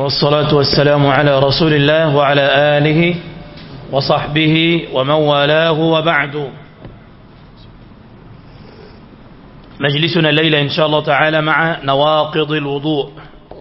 والصلاة والسلام على رسول الله وعلى آله وصحبه ومن والاه وبعد مجلسنا الليلة إن شاء الله تعالى مع نواقض الوضوء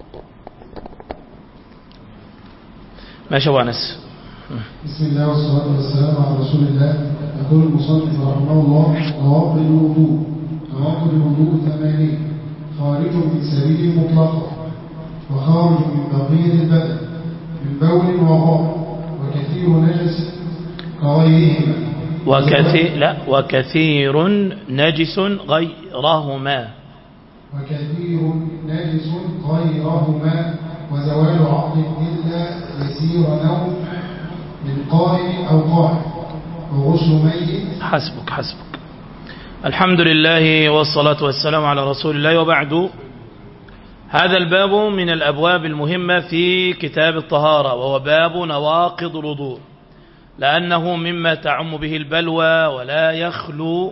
ما شاء أنس بسم الله والصلاة والسلام على رسول الله يقول المصنف رحمه الله نواقض الوضوء نواقض الوضوء ثمانية خارج من سبيل مطلقة وخارج من بقية البدن من بول وغائط وكثير نجس كغيرهما وكثير لا وكثير نجس غيرهما وكثير نجس غيرهما وزوال عقل إلا يسير نوم من قائم أو قائم وغسل ميت حسبك حسبك الحمد لله والصلاة والسلام على رسول الله وبعد هذا الباب من الأبواب المهمة في كتاب الطهارة وهو باب نواقض الوضوء لأنه مما تعم به البلوى ولا يخلو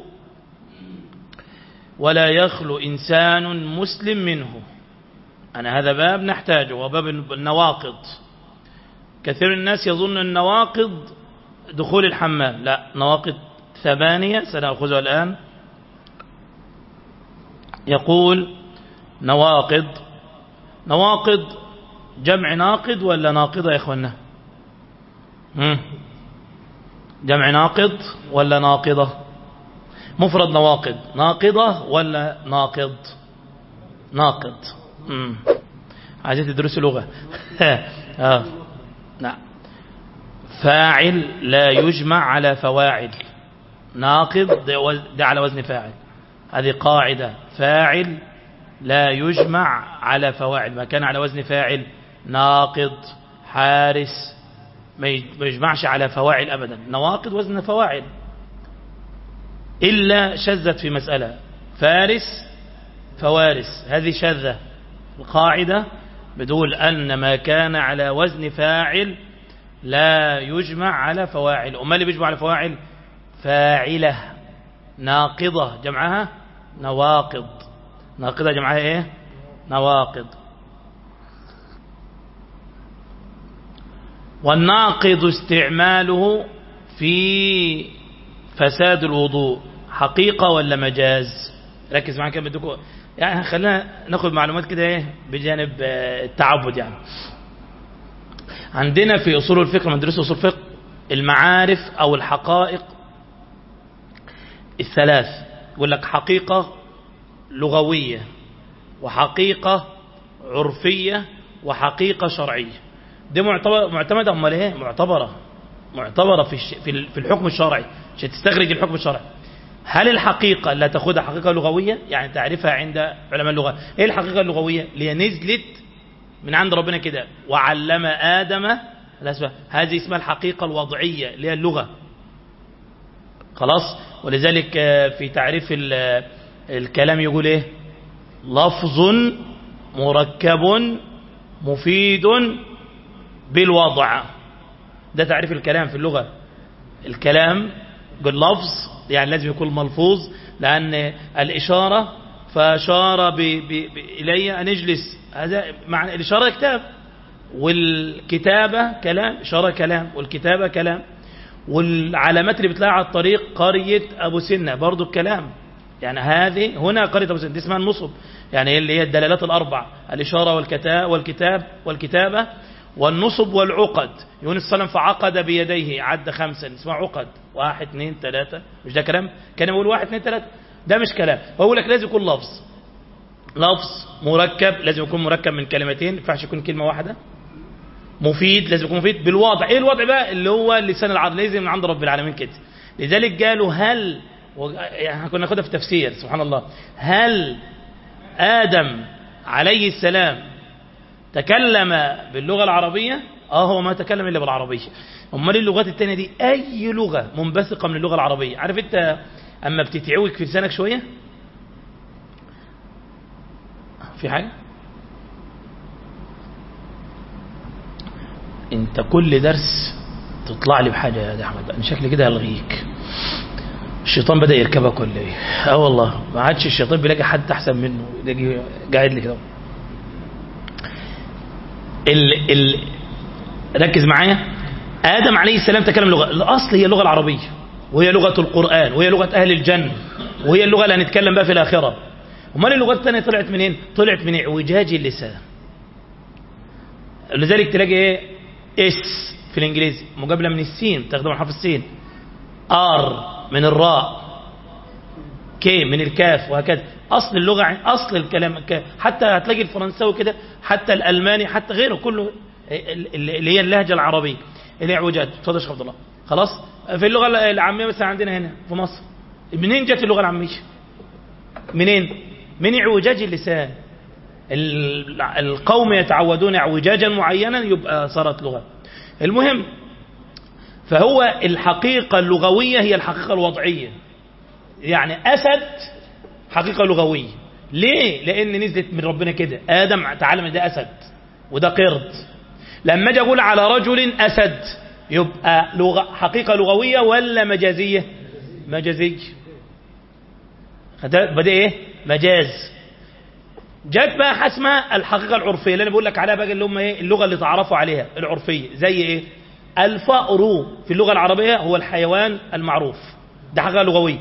ولا يخلو إنسان مسلم منه أنا هذا باب نحتاجه وباب النواقض كثير من الناس يظن النواقض دخول الحمام لا نواقض ثمانية سنأخذها الآن يقول نواقض نواقض جمع ناقض ولا ناقضة يا إخوانا هم؟ جمع ناقض ولا ناقضة مفرد نواقض ناقضة ولا ناقض ناقض مم. عايزين تدرسوا لغة آه. نعم فاعل لا يجمع على فواعل ناقض ده على وزن فاعل هذه قاعدة فاعل لا يجمع على فواعل ما كان على وزن فاعل ناقض حارس ما يجمعش على فواعل أبدا نواقض وزن فواعل إلا شذت في مسألة فارس فوارس هذه شذة القاعدة بدول أن ما كان على وزن فاعل لا يجمع على فواعل وما اللي بيجمع على فواعل فاعلة ناقضة جمعها نواقض ناقضة جمعها ايه نواقض والناقض استعماله في فساد الوضوء حقيقة ولا مجاز ركز معايا كده بدكم يعني خلينا ناخد معلومات كده ايه بجانب التعبد يعني عندنا في اصول الفقه مدرسه اصول الفقه المعارف او الحقائق الثلاث يقول لك حقيقة لغوية وحقيقة عرفية وحقيقة شرعية دي معتمدة امال ايه معتبرة معتبرة في في الحكم الشرعي عشان تستخرج الحكم الشرعي هل الحقيقة اللي تاخدها حقيقة لغوية يعني تعرفها عند علماء اللغة ايه الحقيقة اللغوية اللي هي نزلت من عند ربنا كده وعلم آدم الأسباب هذه اسمها الحقيقة الوضعية اللي هي اللغة خلاص ولذلك في تعريف الكلام يقول ايه لفظ مركب مفيد بالوضع ده تعريف الكلام في اللغة الكلام قل لفظ يعني لازم يكون ملفوظ لأن الإشارة فأشار ب ب ب إلي أن اجلس هذا معنى الإشارة كتاب والكتابة كلام إشارة كلام والكتابة كلام والعلامات اللي بتلاقي على الطريق قرية أبو سنة برضو الكلام يعني هذه هنا قرية أبو سنة دي اسمها النصب يعني اللي هي الدلالات الأربع الإشارة والكتاب والكتاب والكتابة والنصب والعقد يونس السلام فعقد بيديه عد خمسا اسمها عقد واحد اثنين ثلاثة مش ده كلام كان يقول واحد اثنين ثلاثة ده مش كلام هو لك لازم يكون لفظ لفظ مركب لازم يكون مركب من كلمتين ما ينفعش يكون كلمة واحدة مفيد لازم يكون مفيد بالوضع ايه الوضع بقى اللي هو لسان العرب لازم من عند رب العالمين كده لذلك قالوا هل يعني كنا ناخدها في تفسير سبحان الله هل آدم عليه السلام تكلم باللغة العربية اه هو ما تكلم إلا بالعربية امال اللغات التانية دي أي لغة منبثقة من اللغة العربية عارف أنت أما بتتعوج في لسانك شوية في حاجة انت كل درس تطلع لي بحاجة يا أحمد أنا شكلي كده ألغيك الشيطان بدأ يركبك ولا ايه اه والله ما عادش الشيطان بيلاقي حد احسن منه يلاقي قاعد لي كده ال ال ركز معايا آدم عليه السلام تكلم لغة الأصل هي اللغة العربية وهي لغة القرآن وهي لغة أهل الجنة وهي اللغة اللي هنتكلم بها في الآخرة امال اللغات الثانية طلعت منين طلعت من اعوجاج اللسان لذلك تلاقي ايه اس في الانجليزي مقابله من السين تخدم حرف السين ار من الراء كي من الكاف وهكذا اصل اللغه اصل الكلام حتى هتلاقي الفرنساوي كده حتى الالماني حتى غيره كله اللي هي اللهجه العربيه اللي هي اعوجاج اتفضل يا شيخ عبد الله خلاص في اللغه العاميه مثلا عندنا هنا في مصر منين جت اللغه العاميه منين من اعوجاج اللسان القوم يتعودون اعوجاجا معينا يبقى صارت لغة المهم فهو الحقيقة اللغوية هي الحقيقة الوضعية يعني أسد حقيقة لغوية ليه؟ لأن نزلت من ربنا كده آدم تعلم ده أسد وده قرد لما اجي أقول على رجل أسد يبقى لغة حقيقة لغوية ولا مجازية مجازية بدأ ايه مجاز جت بقى حسمة الحقيقة العرفية اللي انا بقول لك عليها بقى اللي هم ايه اللغة اللي تعرفوا عليها العرفية زي ايه الفأر في اللغة العربية هو الحيوان المعروف ده حقيقة لغوية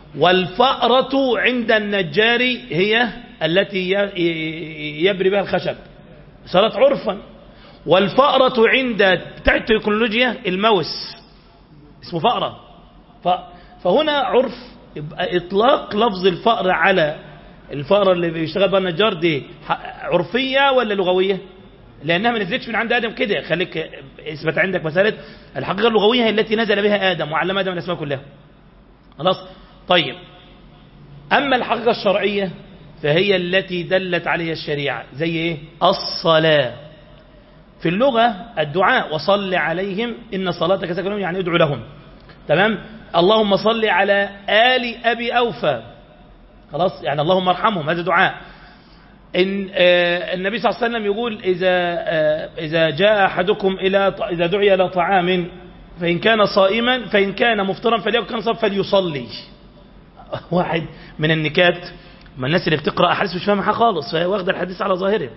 والفأرة عند النجار هي التي يبري بها الخشب صارت عرفا والفأرة عند بتاع التكنولوجيا الموس اسمه فأرة فهنا عرف يبقى إطلاق لفظ الفأر على الفأرة اللي بيشتغل بها النجار دي عرفية ولا لغوية لأنها ما نزلتش من عند آدم كده خليك اثبت عندك مسألة الحقيقة اللغوية هي التي نزل بها آدم وعلم آدم الأسماء كلها خلاص طيب أما الحقيقة الشرعية فهي التي دلت عليها الشريعة زي إيه الصلاة في اللغة الدعاء وصل عليهم إن صلاتك سكن لهم يعني ادعو لهم تمام اللهم صل على آل أبي أوفى خلاص يعني اللهم ارحمهم هذا دعاء إن آه النبي صلى الله عليه وسلم يقول إذا آه إذا جاء أحدكم إلى إذا دعي إلى طعام فإن كان صائما فإن كان مفطرا فليكن كان صائما فليصلي واحد من النكات ما الناس اللي بتقرأ أحاديث مش فاهمها خالص فهي واخده الحديث على ظاهره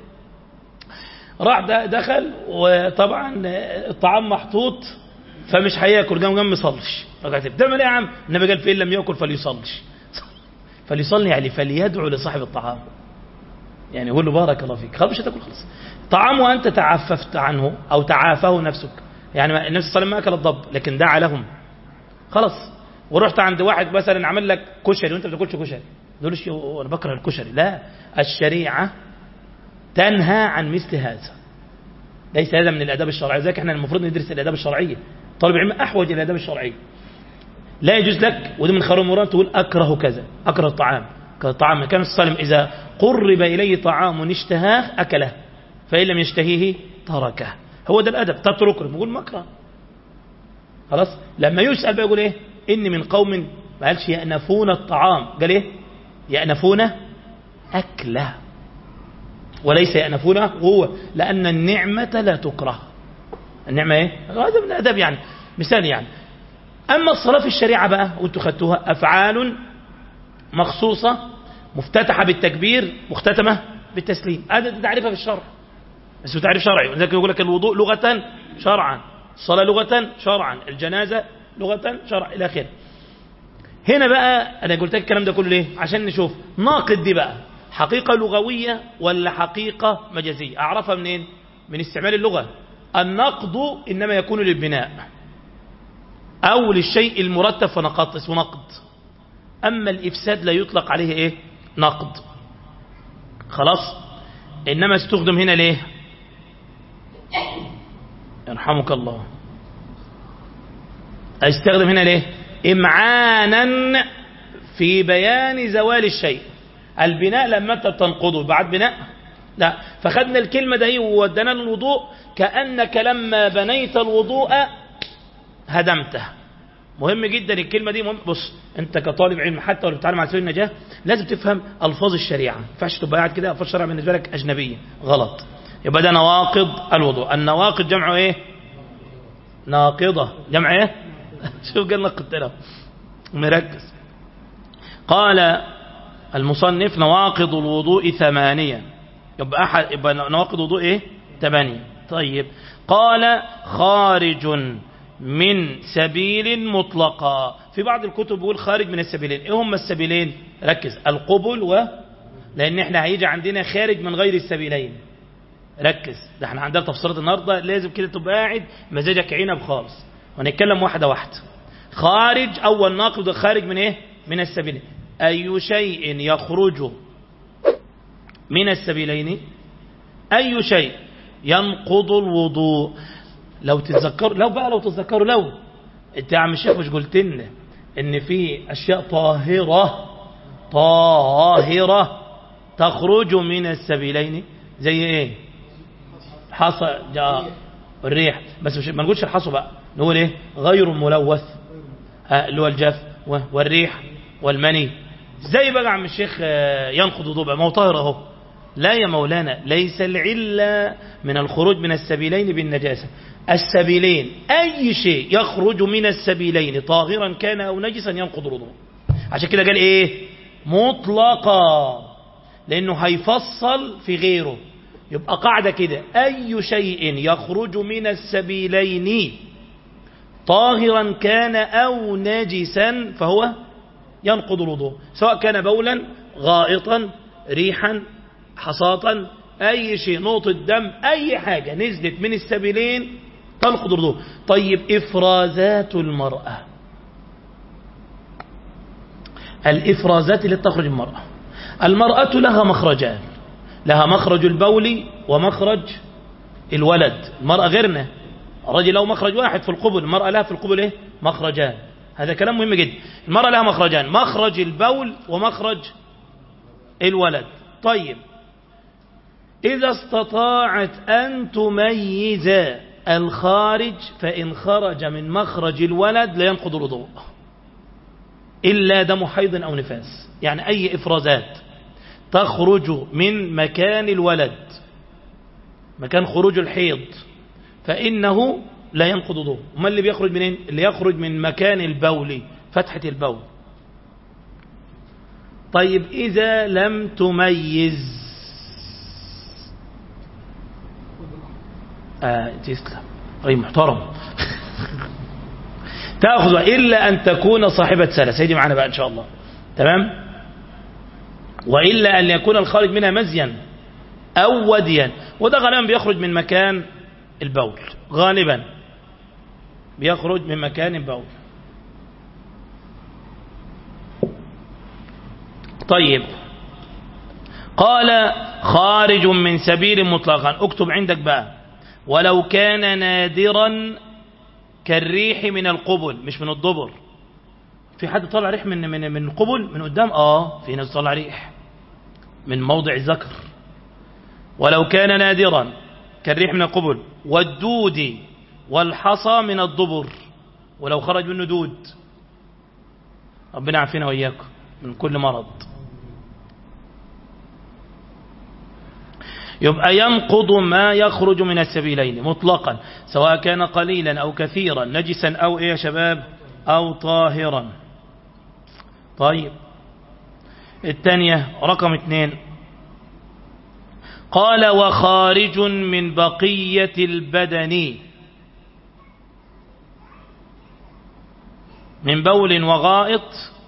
راح دخل وطبعا الطعام محطوط فمش هياكل قام قام يصلش بتعمل ايه يا عم النبي قال فإن لم يأكل فليصلش فليصلي يعني فليدعو لصاحب الطعام يعني يقول له بارك الله فيك خلاص مش هتاكل خلاص طعام وانت تعففت عنه او تعافه نفسك يعني النبي صلى الله عليه وسلم ما اكل الضب لكن دعا لهم خلاص ورحت عند واحد مثلا عمل لك كشري وانت ما بتاكلش كشري تقولش انا بكره الكشري لا الشريعه تنهى عن مثل هذا ليس هذا من الاداب الشرعيه ذلك احنا المفروض ندرس الاداب الشرعيه طالب العلم احوج الى الاداب الشرعيه لا يجوز لك ودي من خير المراد تقول اكره كذا اكره الطعام كالطعام كان الصالم اذا قرب اليه طعام اشتهاه اكله فان لم يشتهيه تركه هو ده الادب تتركه بيقول مكره خلاص لما يسال بقى يقول ايه اني من قوم ما قالش يأنفون الطعام قال ايه يأنفون اكله وليس يأنفونه هو لأن النعمة لا تكره النعمة ايه هذا من الأدب يعني مثال يعني أما الصلاة في الشريعة بقى وانتوا خدتوها أفعال مخصوصة مفتتحة بالتكبير مختتمة بالتسليم هذا تعريفها في الشرع بس تعريف شرعي ولذلك يقول لك الوضوء لغة شرعا الصلاة لغة شرعا الجنازة لغة شرعا إلى آخره هنا بقى أنا قلت لك الكلام ده كله ليه عشان نشوف ناقد دي بقى حقيقة لغوية ولا حقيقة مجازية أعرفها منين من استعمال اللغة النقد إنما يكون للبناء أو للشيء المرتب فنقض اسمه نقد أما الإفساد لا يطلق عليه إيه نقد خلاص إنما استخدم هنا ليه يرحمك الله استخدم هنا ليه إمعانا في بيان زوال الشيء البناء لما انت بتنقضه بعد بناء لا فخدنا الكلمة ده وودنا الوضوء كأنك لما بنيت الوضوء هدمته مهم جدا الكلمة دي مهم بص انت كطالب علم حتى لو بتتعلم على سبيل النجاة لازم تفهم الفاظ الشريعة ما ينفعش تبقى قاعد كده الفاظ الشريعة بالنسبة لك أجنبية غلط يبقى ده نواقض الوضوء النواقض جمعه ايه ناقضة جمع ايه شوف قال نقضت له مركز قال المصنف نواقض الوضوء ثمانية يبقى أحد يبقى نواقض الوضوء إيه ثمانية طيب قال خارج من سبيل مطلقا في بعض الكتب بيقول خارج من السبيلين ايه هم السبيلين ركز القبل و لان احنا هيجي عندنا خارج من غير السبيلين ركز ده احنا عندنا تفسيرات النهارده لازم كده تبقى قاعد مزاجك عنب خالص ونتكلم واحده واحده خارج اول ناقض خارج من ايه من السبيلين اي شيء يخرج من السبيلين اي شيء ينقض الوضوء لو تتذكروا لو بقى لو تتذكروا لو انت يا عم الشيخ مش قلت لنا ان في اشياء طاهره طاهره تخرج من السبيلين زي ايه حصى جاء الريح بس مش ما نقولش الحصى بقى نقول ايه غير ملوث ها اللي هو الجف والريح والمني زي بقى عم الشيخ ينقض وضوء ما هو طاهر اهو لا يا مولانا ليس العلة من الخروج من السبيلين بالنجاسة السبيلين أي شيء يخرج من السبيلين طاهرا كان أو نجسا ينقض الوضوء عشان كده قال إيه مطلقا لأنه هيفصل في غيره يبقى قاعدة كده أي شيء يخرج من السبيلين طاهرا كان أو نجسا فهو ينقض الوضوء سواء كان بولا غائطا ريحا حصاة أي شيء نقطة دم أي حاجة نزلت من السبيلين تنقض الوضوء طيب إفرازات المرأة الإفرازات اللي تخرج المرأة المرأة لها مخرجان لها مخرج البول ومخرج الولد المرأة غيرنا الرجل له مخرج واحد في القبل المرأة لها في القبل إيه؟ مخرجان هذا كلام مهم جدا المرأة لها مخرجان مخرج البول ومخرج الولد طيب إذا استطاعت أن تميز الخارج فإن خرج من مخرج الولد لا ينقض الوضوء إلا دم حيض أو نفاس يعني أي إفرازات تخرج من مكان الولد مكان خروج الحيض فإنه لا ينقض وضوء ما اللي بيخرج منين اللي يخرج من مكان البول فتحة البول طيب إذا لم تميز آه تسلم أي محترم تأخذ إلا أن تكون صاحبة سلس هيدي معنا بقى إن شاء الله تمام وإلا أن يكون الخارج منها مزيا أو وديا وده غالبا بيخرج من مكان البول غالبا بيخرج من مكان البول طيب قال خارج من سبيل مطلقا اكتب عندك بقى ولو كان نادرا كالريح من القبل مش من الضبر في حد طلع ريح من من من القبل من قدام اه في ناس طلع ريح من موضع الذكر ولو كان نادرا كالريح من القبل والدود والحصى من الضبر ولو خرج منه دود ربنا عافينا وإياكم من كل مرض يبقى ينقض ما يخرج من السبيلين مطلقا سواء كان قليلا أو كثيرا نجسا أو إيه يا شباب أو طاهرا طيب الثانية رقم اثنين قال وخارج من بقية البدن من بول وغائط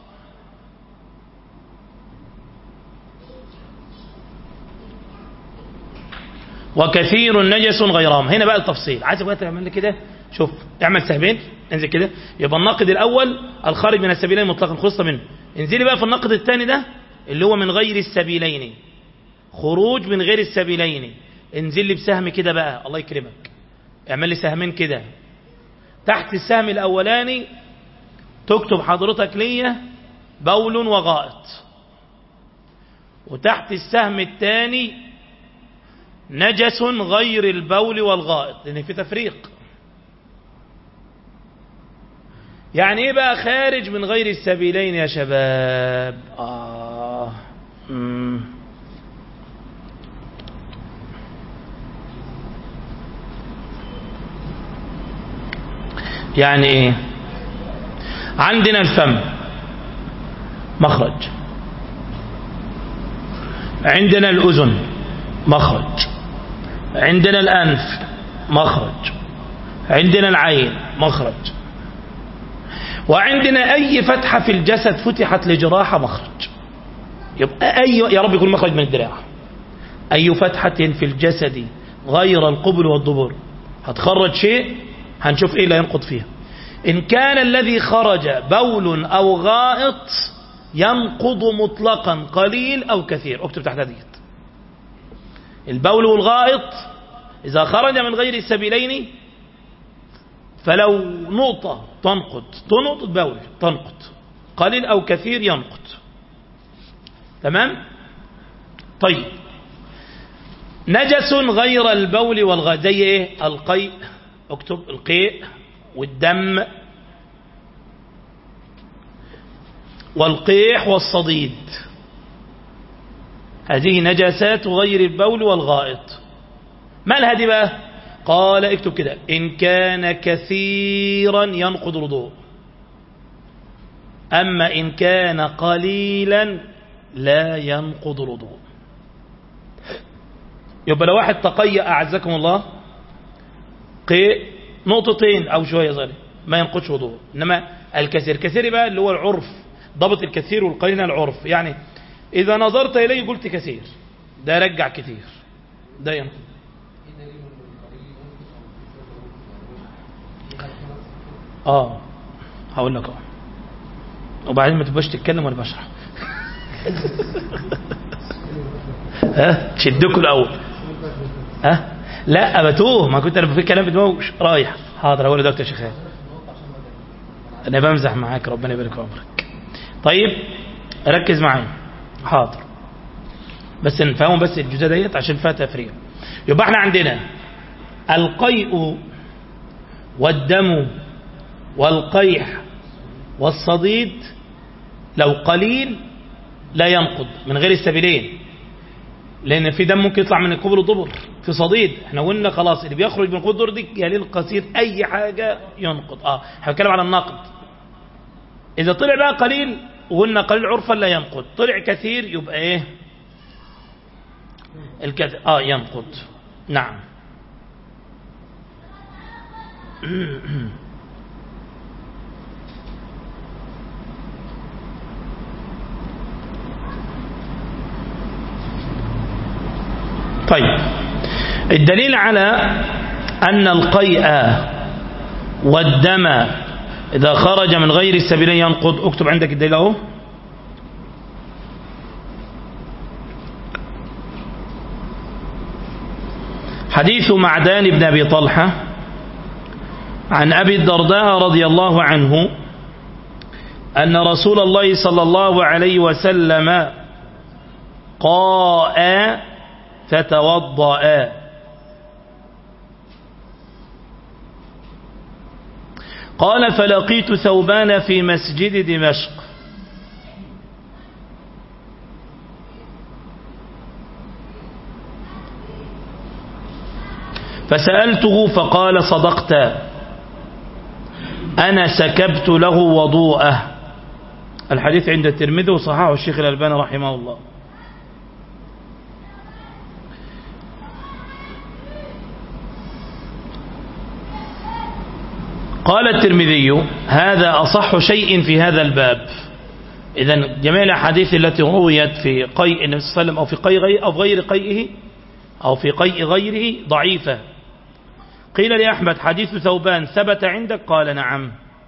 وكثير نجس غيرهم هنا بقى التفصيل عايز بقى تعمل كده شوف اعمل سهمين انزل كده يبقى الناقد الاول الخارج من السبيلين مطلقا خلصة منه انزلي بقى في الناقد الثاني ده اللي هو من غير السبيلين خروج من غير السبيلين انزل لي بسهم كده بقى الله يكرمك اعمل لي سهمين كده تحت السهم الاولاني تكتب حضرتك ليا بول وغائط وتحت السهم الثاني نجس غير البول والغائط لان في تفريق يعني ايه بقى خارج من غير السبيلين يا شباب آه. مم. يعني ايه عندنا الفم مخرج عندنا الأذن مخرج عندنا الأنف مخرج عندنا العين مخرج وعندنا أي فتحة في الجسد فتحت لجراحة مخرج يبقى أي يا رب يكون مخرج من الدراع أي فتحة في الجسد غير القبل والدبر هتخرج شيء هنشوف إيه اللي ينقض فيها إن كان الذي خرج بول أو غائط ينقض مطلقا قليل أو كثير اكتب تحت ديت البول والغائط إذا خرج من غير السبيلين فلو نقطة تنقض نقطة بول تنقض قليل أو كثير ينقض تمام طيب نجس غير البول والغائط زي ايه القيء اكتب القيء والدم والقيح والصديد هذه نجاسات غير البول والغائط ما الهدي بقى قال اكتب كده إن كان كثيرا ينقض الوضوء أما إن كان قليلا لا ينقض الوضوء يبقى لو واحد تقيأ أعزكم الله قيء نقطتين أو شوية ظلي ما ينقضش وضوء إنما الكثير كثير بقى اللي هو العرف ضبط الكثير والقليل العرف يعني إذا نظرت إليه قلت كثير ده رجع كثير ده ينقض اه هقول لك اه وبعدين ما تبقاش تتكلم وانا بشرح ها تشدكوا الاول ها لا بتوه ما كنت انا في كلام بدموش رايح حاضر اقول دكتور شيخان انا بمزح معاك ربنا يبارك في عمرك طيب ركز معايا حاضر بس نفهم بس الجزء ديت عشان فيها تفريق يبقى احنا عندنا القيء والدم والقيح والصديد لو قليل لا ينقض من غير السبيلين لان في دم ممكن يطلع من القبر والدبر في صديد احنا قلنا خلاص اللي بيخرج من القبر دي يعني القصير اي حاجه ينقض اه هنتكلم على النقد اذا طلع بقى قليل وقلنا قليل عرفا لا ينقض طلع كثير يبقى ايه الكثير اه ينقض نعم طيب الدليل على أن القيء والدم إذا خرج من غير السبيلين ينقض اكتب عندك الدليل اهو حديث معدان بن أبي طلحة عن أبي الدرداء رضي الله عنه أن رسول الله صلى الله عليه وسلم قاء فتوضأ قال فلقيت ثوبان في مسجد دمشق فسألته فقال صدقت أنا سكبت له وضوءه الحديث عند الترمذي وصححه الشيخ الألباني رحمه الله قال الترمذي هذا أصح شيء في هذا الباب إذا جميع الأحاديث التي رويت في قيء النبي صلى الله عليه وسلم أو في قيء غير أو في غير قيئه أو في قيء غيره ضعيفة قيل لأحمد حديث ثوبان ثبت عندك قال نعم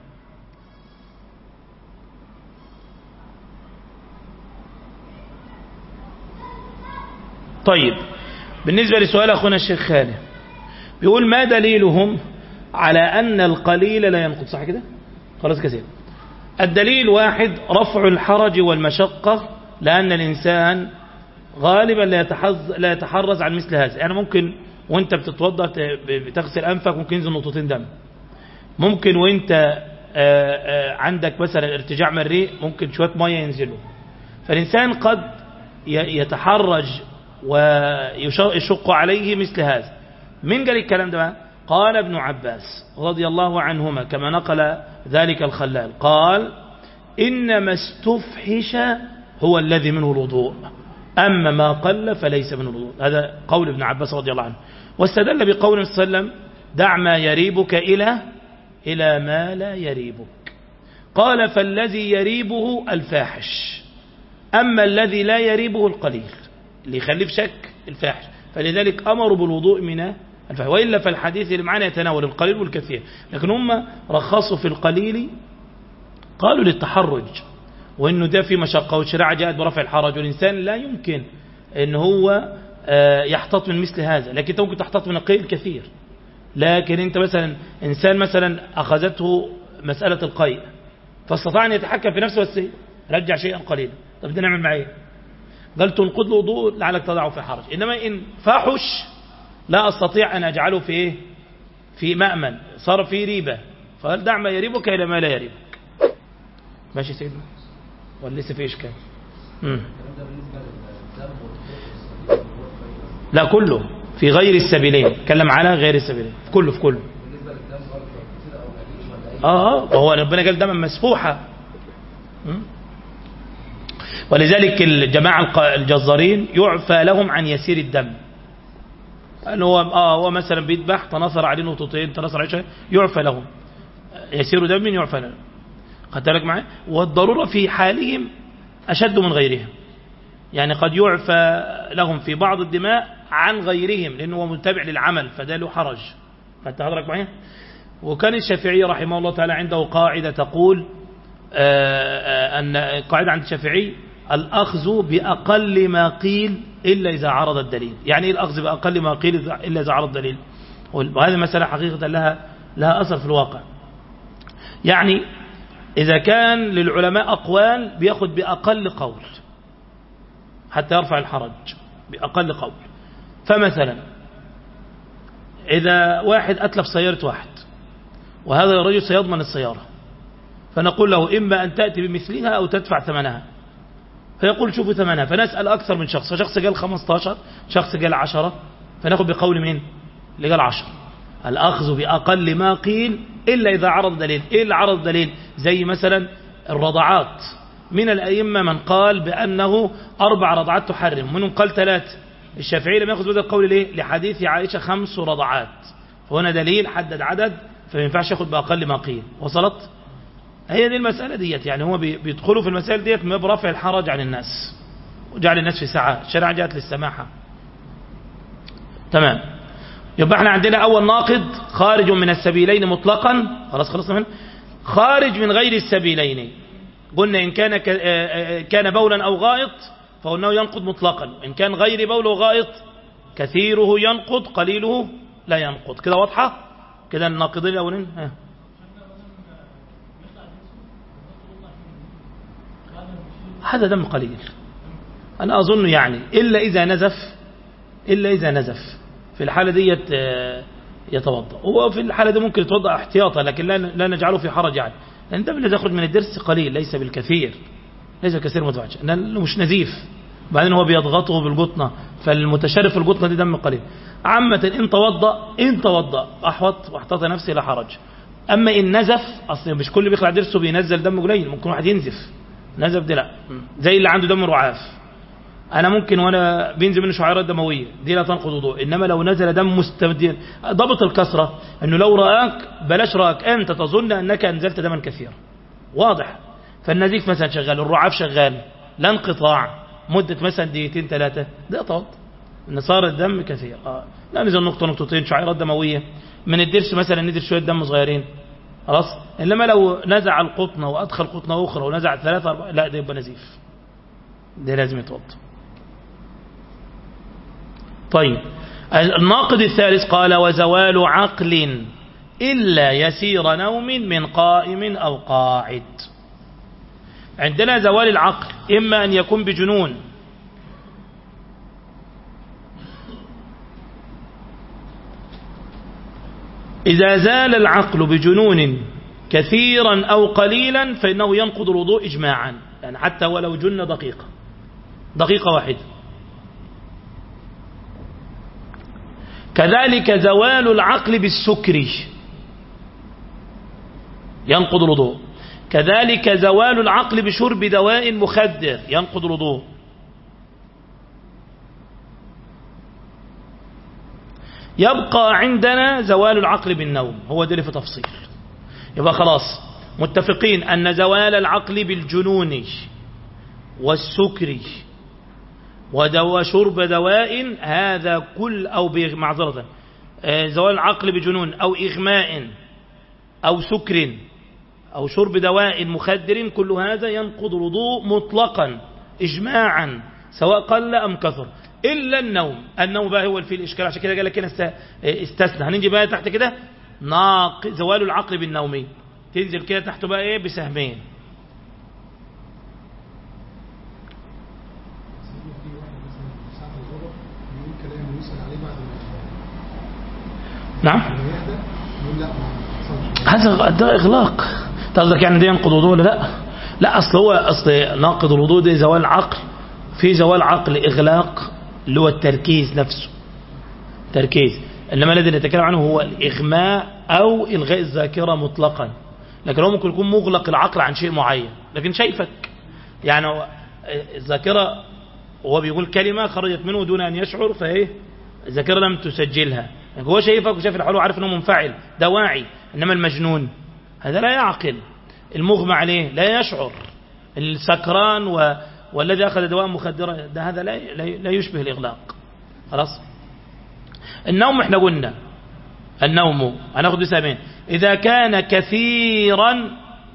طيب بالنسبة لسؤال أخونا الشيخ خالد بيقول ما دليلهم على أن القليل لا ينقض صح كده خلاص كثير الدليل واحد رفع الحرج والمشقة لأن الإنسان غالبا لا يتحرز, لا يتحرز عن مثل هذا يعني ممكن وانت بتتوضا بتغسل أنفك ممكن ينزل نقطتين دم ممكن وانت آآ آآ عندك مثلا ارتجاع مريء ممكن شوية مية ينزلوا فالإنسان قد يتحرج ويشق عليه مثل هذا من قال الكلام ده بقى قال ابن عباس رضي الله عنهما كما نقل ذلك الخلال قال إنما استفحش هو الذي منه الوضوء أما ما قل فليس منه الوضوء هذا قول ابن عباس رضي الله عنه واستدل بقول صلى الله عليه وسلم دع ما يريبك إلى إلى ما لا يريبك قال فالذي يريبه الفاحش أما الذي لا يريبه القليل اللي يخليه في شك الفاحش فلذلك أمروا بالوضوء من الفاحش وإلا فالحديث اللي معنا يتناول القليل والكثير لكن هم رخصوا في القليل قالوا للتحرج وانه ده في مشقة والشريعة جاءت برفع الحرج والإنسان لا يمكن ان هو يحتاط من مثل هذا لكن انت ممكن تحتاط من القيل الكثير لكن انت مثلا انسان مثلا اخذته مسألة القيء فاستطاع ان يتحكم في نفسه بس رجع شيئا قليلا طب ده نعمل معاه ايه قال تنقض له وضوء لعلك تضعه في حرج انما ان فحش لا استطيع ان اجعله في ايه في مأمن صار في ريبة فقال دع ما يريبك الى ما لا يريبك ماشي سيدنا ولا لسه في اشكال مم. لا كله في غير السبيلين اتكلم على غير السبيلين في كله في كله اه اه هو ربنا قال دما مسفوحة ولذلك الجماعة الجزارين يعفى لهم عن يسير الدم قال هو اه هو مثلا بيذبح تناثر عليه نقطتين تناثر عليه شيء يعفى لهم يسير دم يعفى لهم خدت بالك معايا والضرورة في حالهم أشد من غيرهم يعني قد يعفى لهم في بعض الدماء عن غيرهم لأنه هو متبع للعمل فده له حرج خدت حضرتك معايا وكان الشافعي رحمه الله تعالى عنده قاعدة تقول أن قاعدة عند الشافعي الأخذ بأقل ما قيل إلا إذا عرض الدليل يعني الأخذ بأقل ما قيل إلا إذا عرض الدليل وهذه مسألة حقيقة لها لها أثر في الواقع يعني إذا كان للعلماء أقوال بياخد بأقل قول حتى يرفع الحرج بأقل قول فمثلا إذا واحد أتلف سيارة واحد وهذا الرجل سيضمن السيارة فنقول له إما أن تأتي بمثلها أو تدفع ثمنها فيقول شوفوا ثمنها فنسأل أكثر من شخص فشخص قال 15 شخص قال 10 فناخذ بقول مين اللي قال 10 الأخذ بأقل ما قيل إلا إذا عرض دليل إيه اللي عرض دليل زي مثلا الرضعات من الأئمة من قال بأنه أربع رضعات تحرم منهم قال ثلاث الشافعي لم يأخذ بهذا القول ليه لحديث عائشة خمس رضعات فهنا دليل حدد عدد فما ينفعش ياخد بأقل ما قيل وصلت هي دي المسألة ديت يعني هم بيدخلوا في المسائل ديت برفع الحرج عن الناس وجعل الناس في ساعة الشريعة جاءت للسماحة تمام يبقى احنا عندنا أول ناقد خارج من السبيلين مطلقا خلاص خلصنا من خارج من غير السبيلين قلنا إن كان كان بولا أو غائط فإنه ينقض مطلقا إن كان غير بول وغائط كثيره ينقض قليله لا ينقض كده واضحة كده الناقضين الأولين ها. هذا دم قليل أنا أظن يعني إلا إذا نزف إلا إذا نزف في الحالة دي يتوضأ هو في الحالة دي ممكن يتوضأ احتياطا لكن لا نجعله في حرج يعني لأن الدم الذي يخرج من الدرس قليل ليس بالكثير ليس بالكثير متفعج لأنه مش نزيف بعدين هو بيضغطه بالقطنة فالمتشرف في القطنة دي دم قليل عامة إن توضأ إن توضأ أحوط واحتاط نفسي لا حرج أما إن نزف أصلا مش كل بيخلع درسه بينزل دم قليل ممكن واحد ينزف نزف دي لا زي اللي عنده دم رعاف أنا ممكن وأنا بينزل منه شعيرات دموية دي لا تنقض وضوء إنما لو نزل دم مستبدل ضبط الكسرة أنه لو رآك بلاش رآك أنت تظن أنك أنزلت دما كثيرا واضح فالنزيف مثلا شغال الرعاف شغال لا انقطاع مدة مثلا دقيقتين ثلاثة ده طبط ان صار الدم كثير آه. لا نزل نقطة نقطتين شعيرات دموية من الدرس مثلا نزل شوية دم صغيرين خلاص انما لو نزع القطنة وادخل قطنة اخرى ونزع ثلاثة أربعة لا ده يبقى نزيف ده لازم يتوضا طيب الناقد الثالث قال وزوال عقل إلا يسير نوم من قائم أو قاعد عندنا زوال العقل إما أن يكون بجنون إذا زال العقل بجنون كثيرا أو قليلا فإنه ينقض الوضوء إجماعا يعني حتى ولو جن دقيقة دقيقة واحدة كذلك زوال العقل بالسكر ينقض الوضوء كذلك زوال العقل بشرب دواء مخدر ينقض الوضوء يبقى عندنا زوال العقل بالنوم هو ده اللي في تفصيل يبقى خلاص متفقين أن زوال العقل بالجنون والسكر ودواء شرب دواء هذا كل أو معذرة زوال العقل بجنون أو إغماء أو سكر أو شرب دواء مخدر كل هذا ينقض الوضوء مطلقا إجماعا سواء قل أم كثر إلا النوم النوم بقى هو في الإشكال عشان كده قال لك هنا استثنى هننجي بقى تحت كده ناق زوال العقل بالنوم تنزل كده تحته بقى إيه بسهمين نعم هذا ده إغلاق قصدك يعني ده ينقض وضوء ولا لا لا أصل هو أصل ناقض الوضوء ده زوال عقل في زوال عقل إغلاق اللي هو التركيز نفسه تركيز إنما الذي نتكلم عنه هو الإغماء أو إلغاء الذاكرة مطلقا لكن هو ممكن يكون مغلق العقل عن شيء معين لكن شايفك يعني الذاكرة وهو بيقول كلمة خرجت منه دون أن يشعر فإيه الذاكرة لم تسجلها يعني هو شايفك وشايف الحلو عارف أنه منفعل ده واعي إنما المجنون هذا لا يعقل المغمى عليه لا يشعر السكران و... والذي أخذ دواء مخدرة ده هذا لا, لا يشبه الإغلاق خلاص النوم احنا قلنا النوم هناخد بسامين إذا كان كثيرا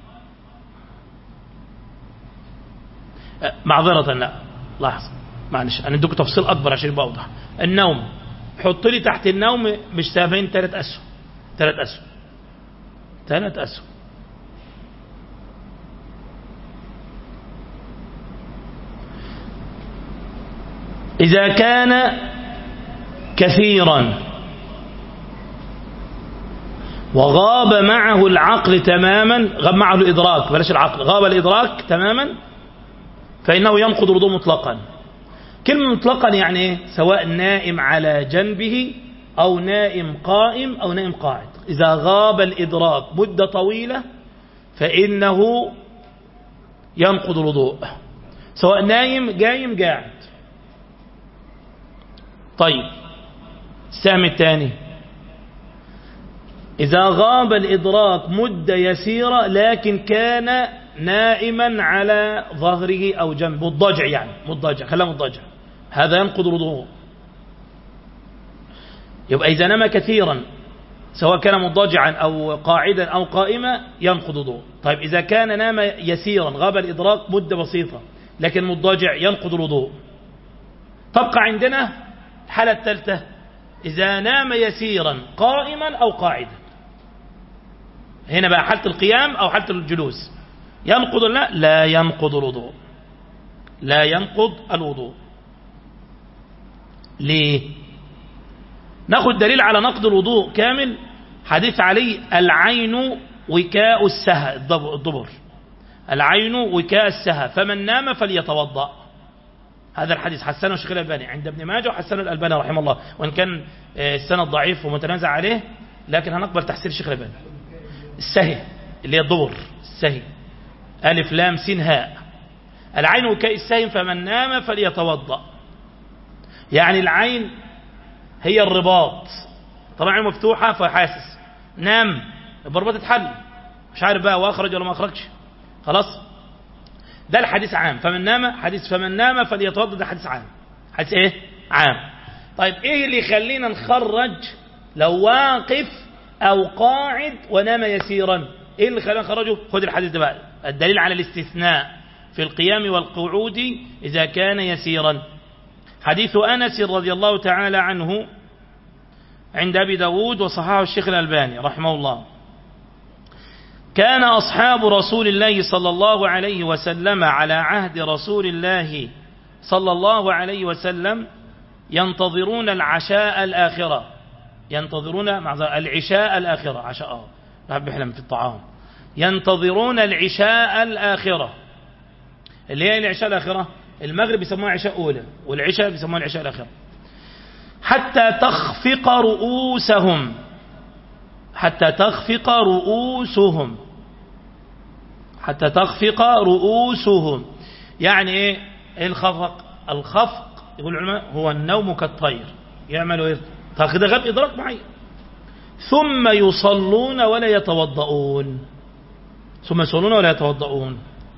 معذرة لا لاحظ معلش أنا ادوك تفصيل أكبر عشان يبقى أوضح النوم حط لي تحت النوم مش سامين ثلاث أسهم ثلاث أسهم ثلاث أسهم إذا كان كثيرا وغاب معه العقل تماما غاب معه الإدراك بلاش العقل غاب الإدراك تماما فإنه ينقض الوضوء مطلقا كلمة مطلقا يعني إيه؟ سواء نائم على جنبه أو نائم قائم أو نائم قاعد إذا غاب الإدراك مدة طويلة فإنه ينقض الوضوء سواء نايم قايم قاعد طيب السهم الثاني إذا غاب الإدراك مدة يسيرة لكن كان نائما على ظهره أو جنبه مضجع يعني مضجع خلاه مضجع هذا ينقض الوضوء يبقى إذا نام كثيرا سواء كان مضجعا أو قاعدا أو قائما ينقض الوضوء طيب إذا كان نام يسيرا غاب الإدراك مدة بسيطة لكن مضجع ينقض الوضوء تبقى عندنا الحالة الثالثة إذا نام يسيرا قائما أو قاعدا هنا بقى حالة القيام أو حالة الجلوس ينقض لا لا ينقض الوضوء لا ينقض الوضوء ليه ناخد دليل على نقض الوضوء كامل حديث علي العين وكاء السهى الضبر العين وكاء السهى فمن نام فليتوضأ هذا الحديث حسنه الشيخ الألباني عند ابن ماجه وحسنه الألباني رحمه الله وإن كان السند ضعيف ومتنازع عليه لكن هنقبل تحسين الشيخ الألباني السهي اللي هي الضبر السهي ألف لام سين هاء العين وكاء السهي فمن نام فليتوضأ يعني العين هي الرباط طبعا عين مفتوحة فحاسس نام الرباط اتحل مش عارف بقى واخرج ولا ما اخرجش خلاص ده الحديث عام فمن نام حديث فمن نام فليتوضا ده حديث عام حديث ايه عام طيب ايه اللي يخلينا نخرج لو واقف او قاعد ونام يسيرا ايه اللي خلينا نخرجه خد الحديث ده بقى الدليل على الاستثناء في القيام والقعود اذا كان يسيرا حديث أنس رضي الله تعالى عنه عند أبي داود وصححه الشيخ الألباني رحمه الله كان أصحاب رسول الله صلى الله عليه وسلم على عهد رسول الله صلى الله عليه وسلم ينتظرون العشاء الآخرة ينتظرون مع العشاء الآخرة عشاء بحب يحلم في الطعام ينتظرون العشاء الآخرة اللي هي العشاء الآخرة المغرب بيسموها عشاء أولى والعشاء بيسموها العشاء الآخرة حتى تخفق رؤوسهم حتى تخفق رؤوسهم حتى تخفق رؤوسهم يعني ايه الخفق الخفق يقول العلماء هو النوم كالطير يعمل ايه فكده غاب إدراك معين ثم يصلون ولا يتوضؤون ثم يصلون ولا يتوضؤون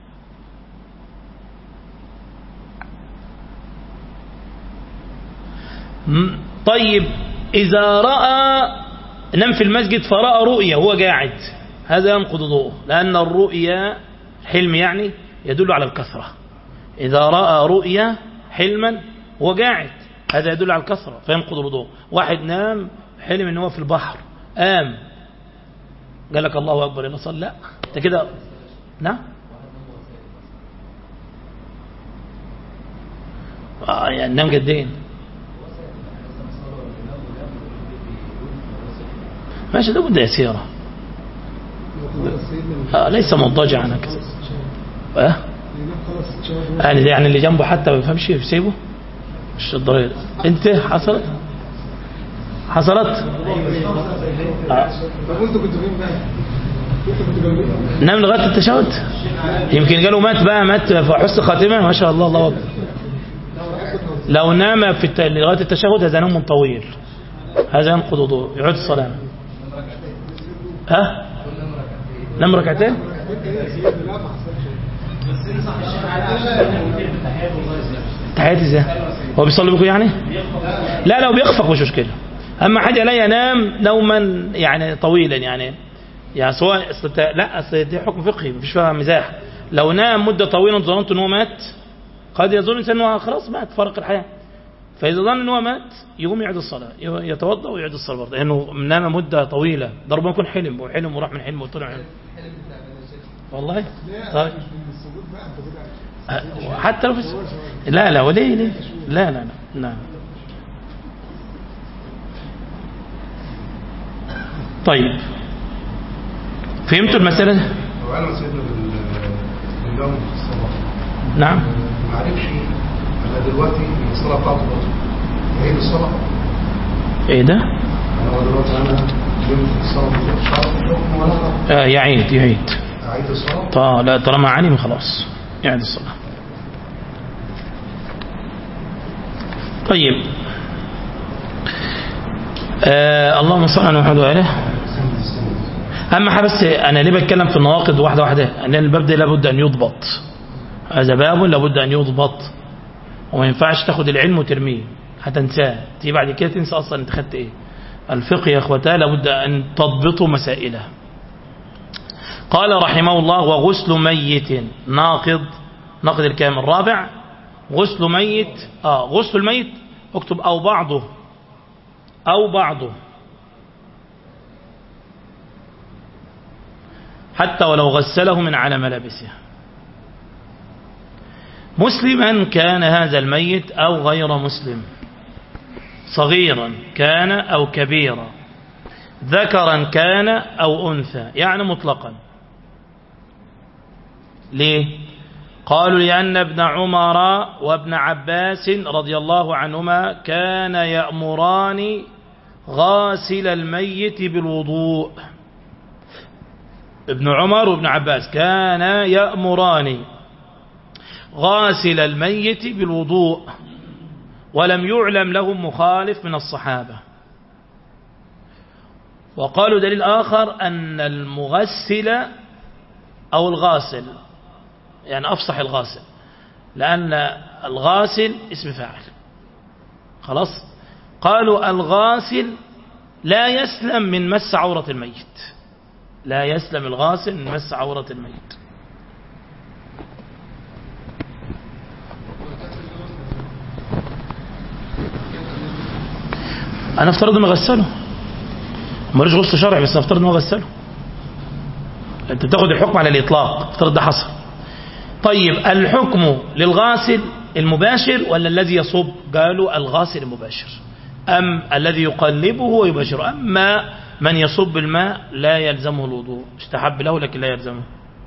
م- طيب إذا رأى نام في المسجد فرأى رؤيا وهو قاعد هذا ينقض ضوءه لأن الرؤيا حلم يعني يدل على الكثرة إذا رأى رؤيا حلما وهو قاعد هذا يدل على الكثرة فينقض الوضوء واحد نام حلم ان هو في البحر قام قال لك الله أكبر يلا صلى لا انت كده نعم آه يعني نام قدين ماشي ده بده يسيرة آه ليس مضجعا كذا آه يعني يعني اللي جنبه حتى ما بيفهمش يسيبه مش الضرير انت حصلت حصلت آه. طب انتوا كنتوا فين بقى؟ انتوا كنتوا جنبي نام لغايه التشهد يمكن قالوا مات بقى مات في حسن خاتمه ما شاء الله الله اكبر لو نام في الت... لغايه التشهد هذا نوم طويل هذا ينقض وضوء يعود الصلاه ها نام ركعتين تحيات ازاي هو بيصلي بكم يعني لا لو بيخفق مش مشكله اما حاجه لا ينام نوما يعني طويلا يعني يعني سواء أصل بتا- لا اصل دي حكم فقهي مفيش فيها مزاح لو نام مده طويله ظننت ان هو مات قد يظن الانسان ان هو خلاص مات فرق الحياه فاذا ظن ان هو مات يقوم يعيد الصلاه يتوضا ويعيد الصلاه برضه لانه نام مده طويله ده ربما يكون حلم وحلم وراح من حلم وطلع حلم والله طيب أه، حتى لو في الس- لا لا وليه ليه لا لا لا لا طيب فهمتوا المسألة هو انا سيدنا بال- بالنوم في الصلاه نعم ما عرفش انا دلوقتي الصلاه بتاعته باظت يعيد الصلاه ايه ده انا هو دلوقتي انا نمت في الصلاه مش عارف الحكم ولا لا آه يعيد يعيد اعيد الصلاه طيب لا طالما علم خلاص يعيد الصلاة طيب آه اللهم صل على محمد وعلى اهم حاجه بس انا ليه بتكلم في النواقض واحده واحده ان الباب ده لابد ان يضبط هذا باب لابد ان يضبط وما ينفعش تاخد العلم وترميه هتنساه تيجي بعد كده تنسى اصلا انت خدت ايه الفقه يا اخوتاه لابد ان تضبطوا مسائله قال رحمه الله وغسل ميت ناقض ناقض الكلام الرابع غسل ميت اه غسل الميت اكتب او بعضه او بعضه حتى ولو غسله من على ملابسه مسلما كان هذا الميت أو غير مسلم صغيرا كان أو كبيرا ذكرا كان أو أنثى يعني مطلقا ليه قالوا لأن ابن عمر وابن عباس رضي الله عنهما كان يأمران غاسل الميت بالوضوء ابن عمر وابن عباس كان يأمران غاسل الميت بالوضوء ولم يعلم لهم مخالف من الصحابة وقالوا دليل آخر أن المغسل أو الغاسل يعني أفصح الغاسل لأن الغاسل اسم فاعل خلاص قالوا الغاسل لا يسلم من مس عورة الميت لا يسلم الغاسل من مس عورة الميت أنا افترض أنه غسله مالوش غسل شرعي بس افترض أنه غسله أنت بتاخد الحكم على الإطلاق افترض ده حصل طيب الحكم للغاسل المباشر ولا الذي يصب قالوا الغاسل المباشر أم الذي يقلبه ويباشر أما من يصب الماء لا يلزمه الوضوء استحب له لكن لا يلزمه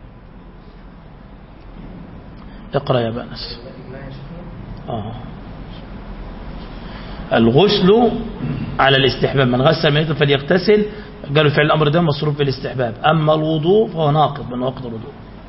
اقرأ يا بأنس آه. الغسل على الاستحباب من غسل ميتا فليغتسل قالوا فعل الأمر ده مصروف بالاستحباب أما الوضوء فهو ناقض من وقت الوضوء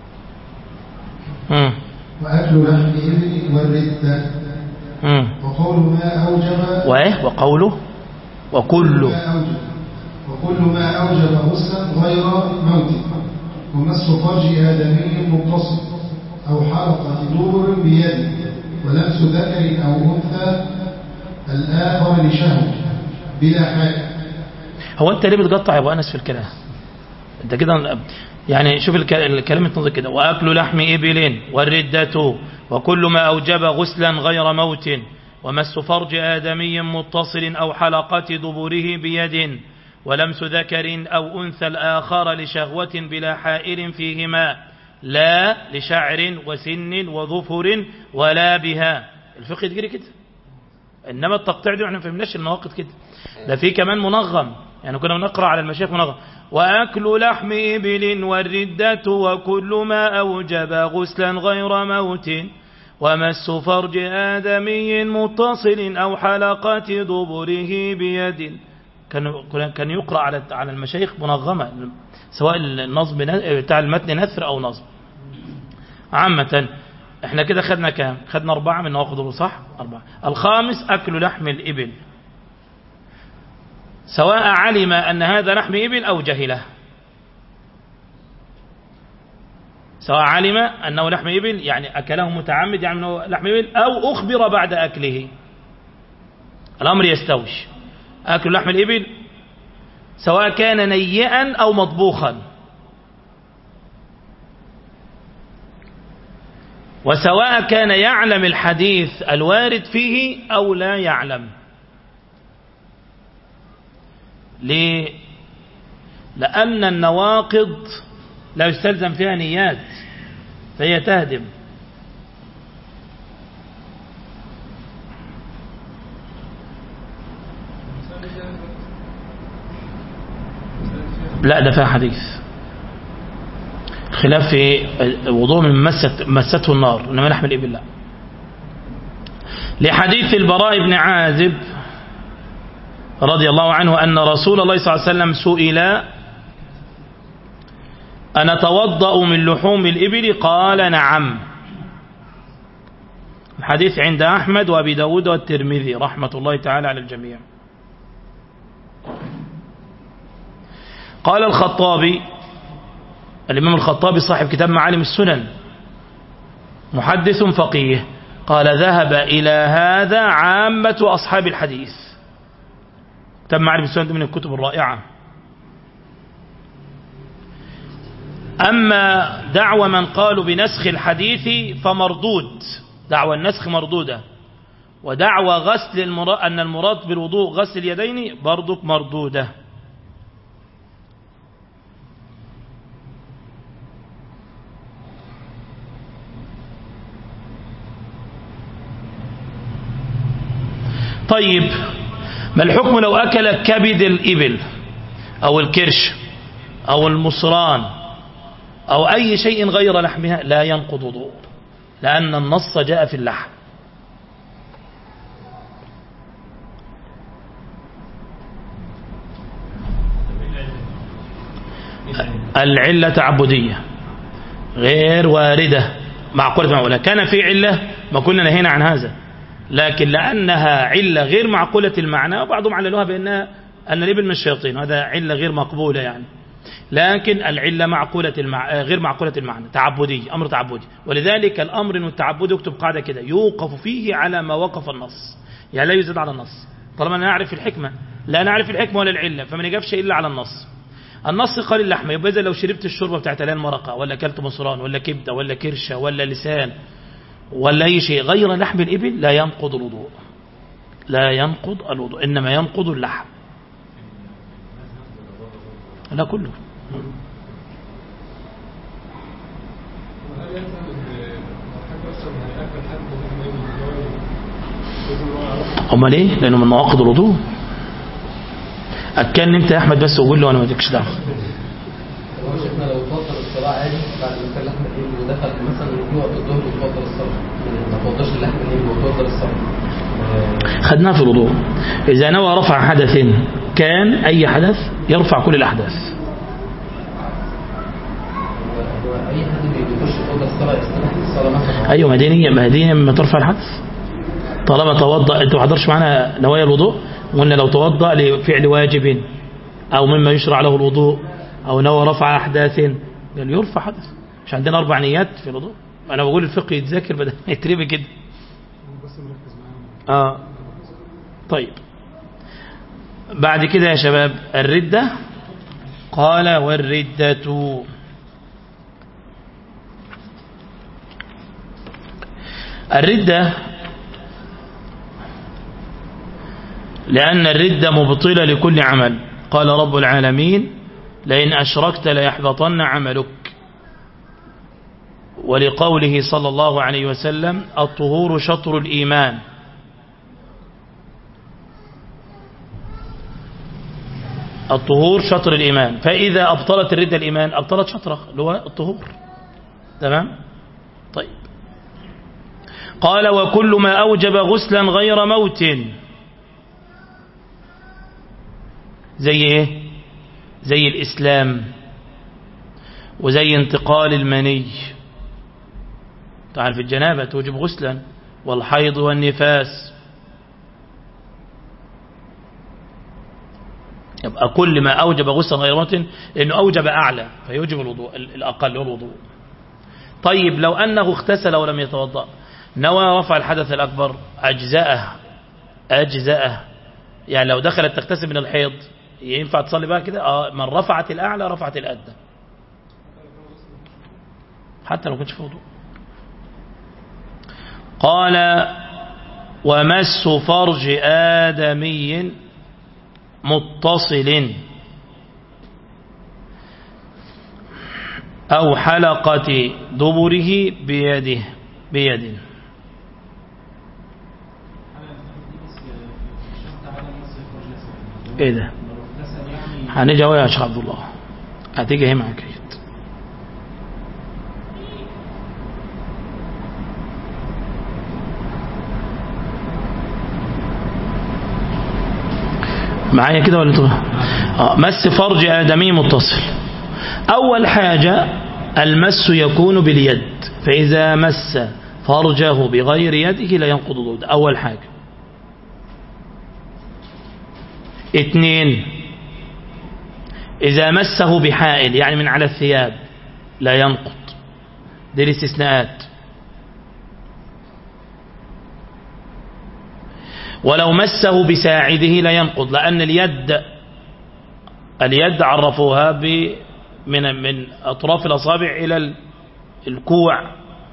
مم. وأكل لحم الإبل والردة مم. وقول ما أوجب وإيه وقوله وكل ما أوجب وكل ما أوجب غسلا غير موت ومس فرج آدمي متصل أو حلقة دبر بيد ولمس ذكر أو أنثى الآخر لشهوة بلا حاجة هو انت ليه بتقطع يا ابو انس في الكلام انت كده يعني شوف الك- الكلام التنظيم كده واكل لحم ابل والردة وكل ما اوجب غسلا غير موت ومس فرج ادمي متصل او حلقة دبره بيد ولمس ذكر او انثى الاخر لشهوة بلا حائل فيهما لا لشعر وسن وظفر ولا بها الفقه تجري كده انما التقطيع دي احنا ما فهمناش النواقض كده ده في كمان منظم يعني كنا بنقرا على المشايخ منظم واكل لحم ابل والرده وكل ما اوجب غسلا غير موت ومس فرج آدمي متصل أو حلقة دبره بيد كان كان يقرأ على على المشايخ منظمة سواء النصب بتاع المتن نثر أو نصب عامة احنا كده خدنا كام خدنا أربعة من نواقض صح أربعة الخامس أكل لحم الإبل سواء علم أن هذا لحم إبل أو جهله سواء علم أنه لحم إبل يعني أكله متعمد يعني أنه لحم إبل أو أخبر بعد أكله الأمر يستوش أكل لحم الإبل سواء كان نيئا أو مطبوخا وسواء كان يعلم الحديث الوارد فيه أو لا يعلم ليه؟ لأن النواقض لا يستلزم فيها نيات فهي تهدم لا ده فيها حديث خلاف في وضوء من مست مسته النار انما لحم الابل لا لحديث البراء بن عازب رضي الله عنه أن رسول الله صلى الله عليه وسلم سئل أنا توضأ من لحوم الإبل قال نعم الحديث عند أحمد وأبي داود والترمذي رحمة الله تعالى على الجميع قال الخطابي الإمام الخطابي صاحب كتاب معالم السنن محدث فقيه قال ذهب إلى هذا عامة أصحاب الحديث كتاب معالم السنن من الكتب الرائعة أما دعوى من قالوا بنسخ الحديث فمردود دعوى النسخ مردودة ودعوى غسل المراد أن المراد بالوضوء غسل اليدين برضك مردودة طيب ما الحكم لو أكل كبد الإبل أو الكرش أو المصران أو أي شيء غير لحمها لا ينقض وضوء لأن النص جاء في اللحم العلة تعبدية غير واردة معقولة معقولة كان في علة ما كنا نهينا عن هذا لكن لأنها علة غير معقولة المعنى وبعضهم عللوها بأنها أن الإبل من الشياطين هذا علة غير مقبولة يعني لكن العلة معقولة المع... غير معقولة المعنى تعبدي أمر تعبدي ولذلك الأمر أنه التعبدي يكتب قاعدة كده يوقف فيه على ما وقف النص يعني لا يزيد على النص طالما نعرف الحكمة لا نعرف الحكمة ولا العلة فما نجابش إلا على النص النص قال اللحمة يبقى إذا لو شربت الشوربة بتاعت الان مرقة ولا أكلت مصران ولا كبدة ولا كرشة ولا لسان ولا أي شيء غير لحم الإبل لا ينقض الوضوء لا ينقض الوضوء إنما ينقض اللحم لا كله امال ايه لانه من نواقض الوضوء اكلن انت يا احمد بس وقول له انا ما اديكش دعوه هو شيخنا لو اتفضل الصلاة عادي بعد ما كان لحم الإبل ودخل مثلا في وقت الظهر وتفضل الصلاة ما تفضلش اللحم الإبل وتفضل الصلاة خدناه في الوضوء اذا نوى رفع حدث كان اي حدث يرفع كل الاحداث هو أي حد بيخش يفضل الصلاة يستراح الصلاة مثلا ايوه ما دي نية ما دي ما ترفع الحدث طالما توضا انت ما حضرش معانا نوايا الوضوء وقلنا لو توضأ لفعل واجب أو مما يشرع له الوضوء أو نوى رفع أحداث قال يرفع حدث مش عندنا أربع نيات في الوضوء أنا بقول الفقه يتذاكر بدل ما يتربي كده آه طيب بعد كده يا شباب الردة قال والردة الردة لأن الردة مبطلة لكل عمل قال رب العالمين لئن أشركت ليحبطن عملك ولقوله صلى الله عليه وسلم الطهور شطر الإيمان الطهور شطر الإيمان فإذا أبطلت الردة الإيمان أبطلت شطره اللي هو الطهور تمام طيب قال وكل ما أوجب غسلا غير موت زي ايه زي الإسلام وزي انتقال المني تعرف الجنابة توجب غسلا والحيض والنفاس يبقى كل ما أوجب غسلا غير موت لأنه أوجب أعلى فيوجب الوضوء الأقل هو الوضوء طيب لو أنه اغتسل ولم يتوضأ نوى رفع الحدث الأكبر أجزاءه أجزاءه يعني لو دخلت تغتسل من الحيض ينفع تصلي بقى كده آه من رفعت الأعلى رفعت الأدنى حتى لو كنتش في وضوء قال ومس فرج آدمي متصل أو حلقة دبره بيده بيد ايه ده هنيجي اهو يا شيخ عبد الله هتيجي اهي معاك اهيت معايا كده ولا انتوا اه مس فرج ادمي متصل اول حاجه المس يكون باليد فاذا مس فرجه بغير يده لا ينقض الوضوء ده اول حاجه اثنين إذا مسه بحائل يعني من على الثياب لا ينقض دي الاستثناءات ولو مسه بساعده لا ينقض لأن اليد اليد عرفوها ب من من أطراف الأصابع إلى الكوع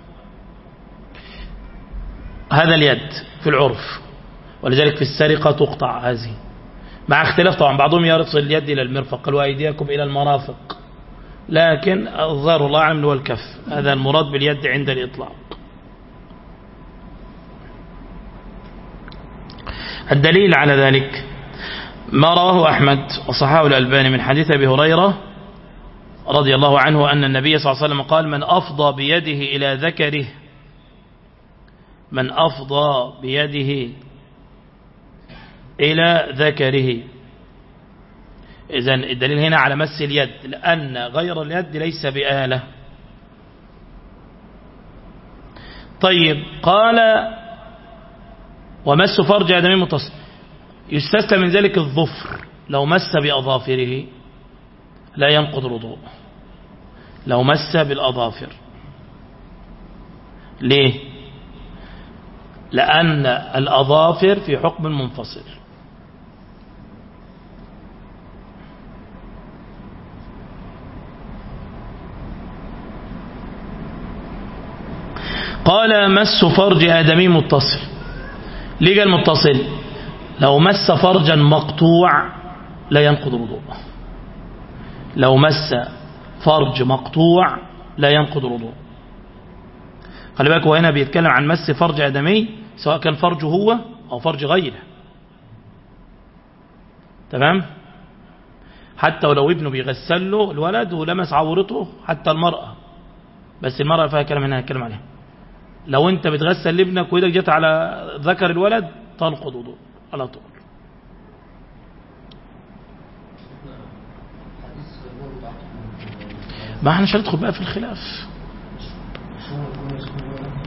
هذا اليد في العرف ولذلك في السرقة تقطع هذه مع اختلاف طبعا بعضهم يرص اليد إلى المرفق قال وأيديكم إلى المرافق لكن الظاهر الله أعلم هو الكف هذا المراد باليد عند الإطلاق الدليل على ذلك ما رواه أحمد وصححه الألباني من حديث أبي هريرة رضي الله عنه أن النبي صلى الله عليه وسلم قال من أفضى بيده إلى ذكره من أفضى بيده إلى ذكره إذن الدليل هنا على مس اليد لأن غير اليد ليس بآلة طيب قال ومس فرج آدمي متصل يستثنى من ذلك الظفر لو مس بأظافره لا ينقض الوضوء لو مس بالأظافر ليه لأن الأظافر في حكم منفصل قال مس فرج آدمي متصل ليه قال متصل لو مس فرجا مقطوع لا ينقض الوضوء لو مس فرج مقطوع لا ينقض الوضوء خلي بالك هو هنا بيتكلم عن مس فرج آدمي سواء كان فرجه هو أو فرج غيره تمام حتى ولو ابنه بيغسل له الولد ولمس عورته حتى المرأة بس المرأة فيها كلام هنا هنتكلم عليها لو انت بتغسل لابنك وايدك جت على ذكر الولد تنقض وضوء على طول ما احنا مش هندخل بقى في الخلاف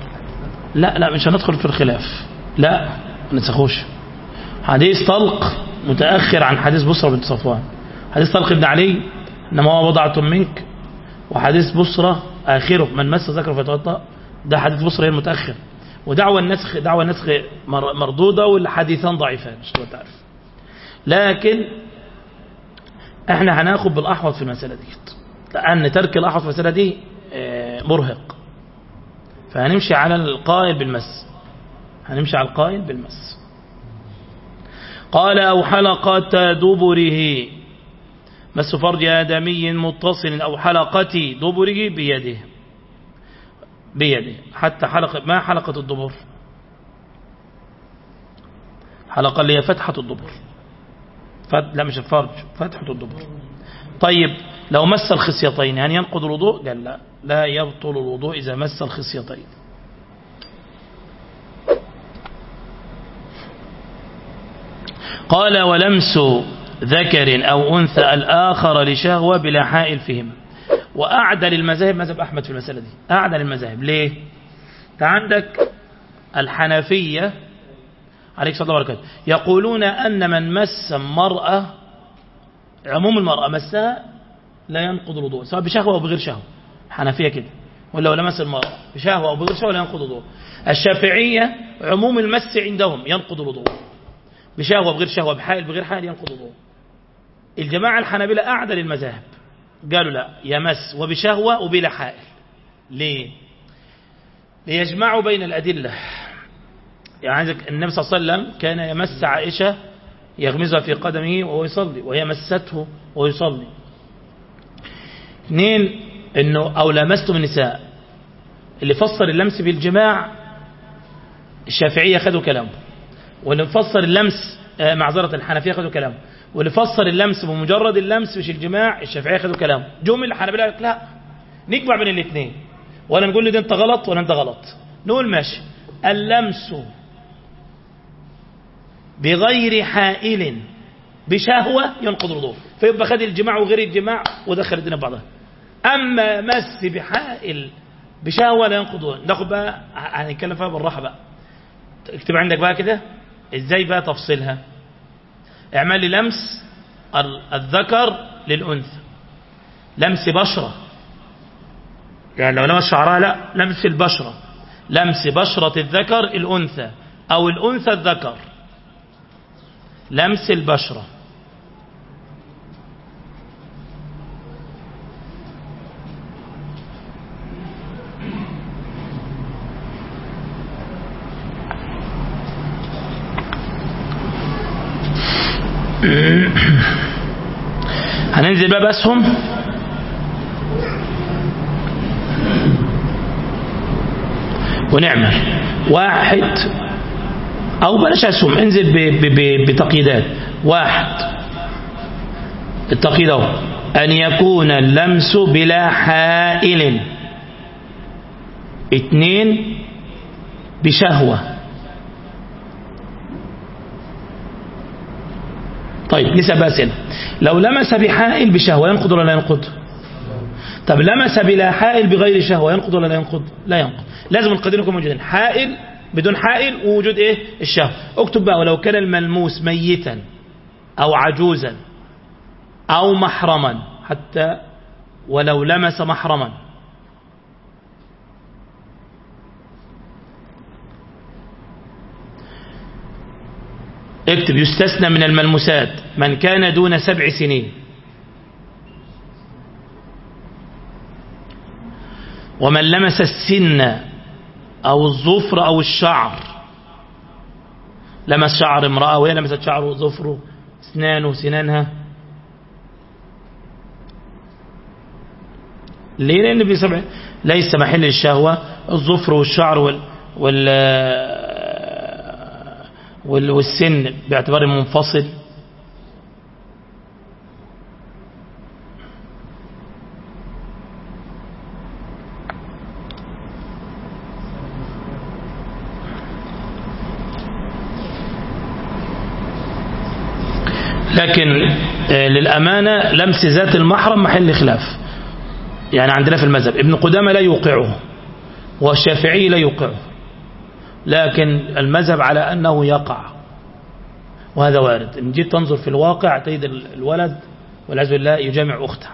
لا لا مش هندخل في الخلاف لا ما نسخوش حديث طلق متأخر عن حديث بصرة بنت صفوان حديث طلق بن علي إنما هو وضعة منك وحديث بصرة آخره من مس ذكر فتوضأ ده حديث بصرة هي المتأخر ودعوى النسخ دعوى النسخ مر- مردودة والحديثان ضعيفان مش تبقى تعرف لكن احنا هناخد بالأحوط في المسألة دي لأن ترك الأحوط في المسألة دي آه، مرهق فهنمشي على القائل بالمس هنمشي على القائل بالمس قال أو حلقة دبره مس فرج آدمي متصل أو حلقة دبره بيده بيده حتى حلقة ما حلقة الدبر حلقة اللي هي فتحة الدبر فت... لا مش الفرج فتحة الدبر طيب لو مس الخصيتين يعني ينقض الوضوء قال لا لا يبطل الوضوء إذا مس الخصيتين قال ولمس ذكر أو أنثى الآخر لشهوة بلا حائل فيهما وأعدل المذاهب مذهب أحمد في المسألة دي أعدل المذاهب ليه انت عندك الحنفية عليك صلى الله وبركاته يقولون أن من مس المرأة عموم المرأة مسها لا ينقض الوضوء سواء بشهوة أو بغير شهوة حنفية كده ولا لو لمس المرأة بشهوة أو بغير شهوة لا ينقض الوضوء الشافعية عموم المس عندهم ينقض الوضوء بشهوة بغير شهوة بحائل بغير حائل ينقض الوضوء الجماعة الحنابلة أعدل المذاهب قالوا لا يمس وبشهوة وبلا حائل ليه ليجمعوا بين الأدلة يعني عندك النبي صلى الله عليه وسلم كان يمس عائشة يغمزها في قدمه وهو يصلي وهي مسته وهو يصلي اثنين انه او لمستم النساء اللي فسر اللمس بالجماع الشافعية خدوا كلامه واللي فسر اللمس آه، معذرة الحنفية خدوا كلامه واللي فسر اللمس بمجرد اللمس مش الجماع الشافعية خدوا كلامه جم الحنابلة قالت لا نجمع بين الاثنين ولا نقول لي ده انت غلط ولا انت غلط نقول ماشي اللمس بغير حائل بشهوة ينقض الوضوء فيبقى خد الجماع وغير الجماع ودخل الدنيا في بعضها أما مس بحائل بشهوة لا ينقض الوضوء ناخد بقى هنتكلم فيها بالراحة بقى اكتب عندك بقى كده ازاي بقى تفصيلها اعمل لي لمس ال- الذكر للأنثى لمس بشرة يعني لو لمس شعرها لا لمس البشرة لمس بشرة الذكر الأنثى أو الأنثى الذكر لمس البشرة هننزل بقى بأسهم ونعمل واحد أو بلاش أسهم انزل ب- ب- ب- بتقييدات واحد التقييد اهو أن يكون اللمس بلا حائل اثنين بشهوة طيب نسأل بقى أسئلة لو لمس بحائل بشهوة ينقض ولا لا ينقض طب لمس بلا حائل بغير شهوة ينقض ولا لا ينقض لا ينقض لازم القدرين يكونوا موجودين حائل بدون حائل ووجود ايه الشهوة اكتب بقى ولو كان الملموس ميتا او عجوزا او محرما حتى ولو لمس محرما اكتب يستثنى من الملموسات من كان دون سبع سنين ومن لمس السن أو الظفر أو الشعر لمس شعر امرأة وهي لمست شعره ظفره اسنانه سنانها ليه لأن في سبع ليس محل الشهوة الظفر والشعر وال, وال وال- والسن باعتباره منفصل لكن آه، للأمانة لمس ذات المحرم محل خلاف يعني عندنا في المذهب ابن قدامة لا يوقعه والشافعي لا يوقعه لكن المذهب على أنه يقع وهذا وارد إن جيت تنظر في الواقع تجد الولد والعياذ بالله يجامع أختها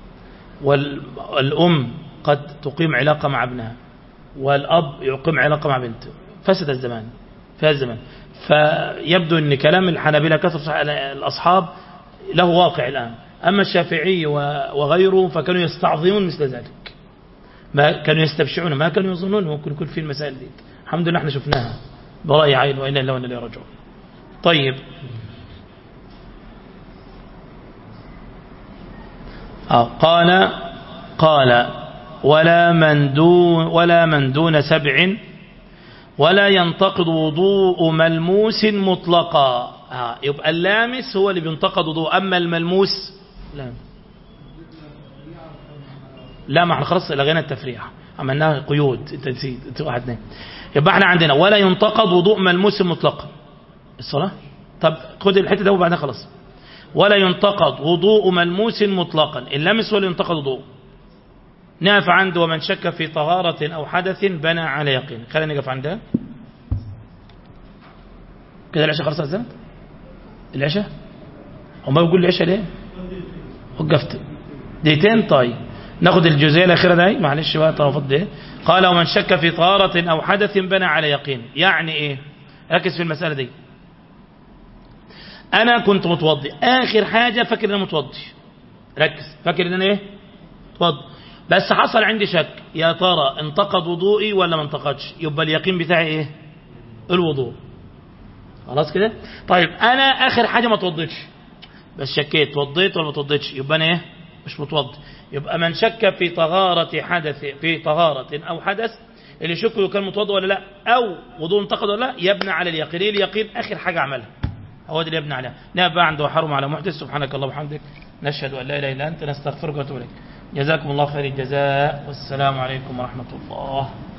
والأم قد تقيم علاقة مع ابنها والأب يقيم علاقة مع بنته فسد الزمان في هذا الزمان فيبدو أن كلام الحنابلة كثر الأصحاب له واقع الآن أما الشافعي وغيره فكانوا يستعظمون مثل ذلك ما كانوا يستبشعون ما كانوا يظنون ممكن يكون في المسائل دي الحمد لله احنا شفناها برأي عين وإنا إلا وإنا إليه راجعون طيب آه قال قال ولا من دون ولا من دون سبع ولا ينتقد وضوء ملموس مطلقا آه يبقى اللامس هو اللي بينتقد وضوء أما الملموس لا لا ما احنا خلاص لغينا التفريع عملناها قيود انت نسيت انت واحد اثنين يبقى احنا عندنا ولا ينتقد وضوء ملموس مطلقا الصلاة طب خد الحته ده وبعدها خلاص ولا ينتقد وضوء ملموس مطلقا اللمس ولا ينتقد وضوء نقف عند ومن شك في طهارة أو حدث بنى على يقين خلينا نقف عندها كده العشاء خلاص أزمت العشاء هم بيقول العشاء ليه وقفت دقيقتين طيب ناخد الجزئيه الاخيره دي معلش بقى طرفت دي قال ومن شك في طهارة أو حدث بنى على يقين يعني إيه ركز في المسألة دي أنا كنت متوضي آخر حاجة فاكر أن أنا متوضي ركز فاكر أن أنا إيه متوضي بس حصل عندي شك يا ترى انتقد وضوئي ولا ما انتقدش يبقى اليقين بتاعي إيه الوضوء خلاص كده طيب أنا آخر حاجة ما توضيتش بس شكيت توضيت ولا ما توضيتش يبقى أنا إيه مش متوضي يبقى من شك في طهارة حدث في طهارة أو حدث اللي يشك كان متوضئ ولا لا أو وضوء انتقد ولا لا يبنى على اليقين اليقين آخر حاجة عملها هو ده اللي يبنى عليها نبقى بقى عنده حرم على محدث سبحانك اللهم وبحمدك نشهد أن لا إله إلا أنت نستغفرك ونتوب إليك جزاكم الله خير الجزاء والسلام عليكم ورحمة الله